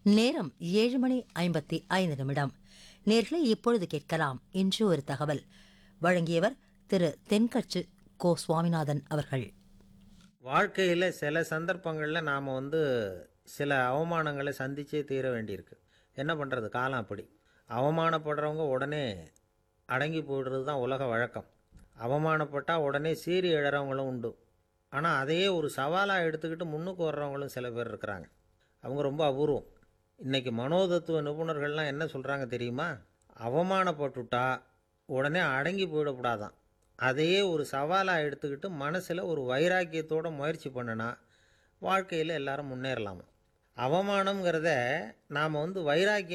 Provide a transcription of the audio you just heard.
நேரம் ஏழு மணி ஐம்பத்தி ஐந்து நிமிடம் நேர்களை இப்பொழுது கேட்கலாம் இன்று ஒரு தகவல் வழங்கியவர் திரு தென்கட்சி கோ சுவாமிநாதன் அவர்கள் வாழ்க்கையில் சில சந்தர்ப்பங்களில் நாம் வந்து சில அவமானங்களை சந்திச்சே தீர வேண்டியிருக்கு என்ன பண்ணுறது காலம் அப்படி அவமானப்படுறவங்க உடனே அடங்கி போயிடுறது தான் உலக வழக்கம் அவமானப்பட்டால் உடனே சீறி எழறவங்களும் உண்டு ஆனால் அதையே ஒரு சவாலாக எடுத்துக்கிட்டு முன்னுக்கு வர்றவங்களும் சில பேர் இருக்கிறாங்க அவங்க ரொம்ப அபூர்வம் இன்றைக்கி மனோதத்துவ நிபுணர்கள்லாம் என்ன சொல்கிறாங்க தெரியுமா அவமானப்பட்டுட்டா உடனே அடங்கி போயிடக்கூடாதான் அதையே ஒரு சவாலாக எடுத்துக்கிட்டு மனசில் ஒரு வைராக்கியத்தோட முயற்சி பண்ணினா வாழ்க்கையில் எல்லாரும் முன்னேறலாமா அவமானங்கிறத நாம் வந்து வைராக்கியம்